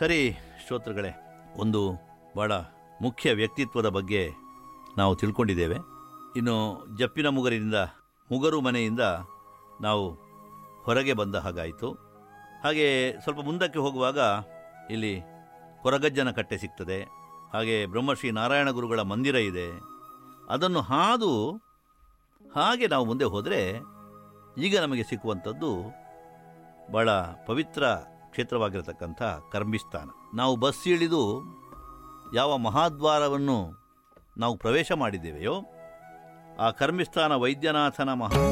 ಸರಿ ಶ್ರೋತೃಗಳೇ ಒಂದು ಭಾಳ ಮುಖ್ಯ ವ್ಯಕ್ತಿತ್ವದ ಬಗ್ಗೆ ನಾವು ತಿಳ್ಕೊಂಡಿದ್ದೇವೆ ಇನ್ನು ಜಪ್ಪಿನ ಮುಗರಿನಿಂದ ಮುಗರು ಮನೆಯಿಂದ ನಾವು ಹೊರಗೆ ಬಂದ ಹಾಗಾಯಿತು ಹಾಗೆ ಸ್ವಲ್ಪ ಮುಂದಕ್ಕೆ ಹೋಗುವಾಗ ಇಲ್ಲಿ ಕೊರಗಜ್ಜನ ಕಟ್ಟೆ ಸಿಗ್ತದೆ ಹಾಗೆ ಬ್ರಹ್ಮಶ್ರೀ ನಾರಾಯಣ ಗುರುಗಳ ಮಂದಿರ ಇದೆ ಅದನ್ನು ಹಾದು ಹಾಗೆ ನಾವು ಮುಂದೆ ಹೋದರೆ ಈಗ ನಮಗೆ ಸಿಕ್ಕುವಂಥದ್ದು ಭಾಳ ಪವಿತ್ರ ಕ್ಷೇತ್ರವಾಗಿರತಕ್ಕಂಥ ಕರ್ಮಿಸ್ಥಾನ ನಾವು ಬಸ್ ಇಳಿದು ಯಾವ ಮಹಾದ್ವಾರವನ್ನು ನಾವು ಪ್ರವೇಶ ಮಾಡಿದ್ದೇವೆಯೋ ಆ ಕರ್ಮಿಸ್ಥಾನ ವೈದ್ಯನಾಥನ ಮಹಾ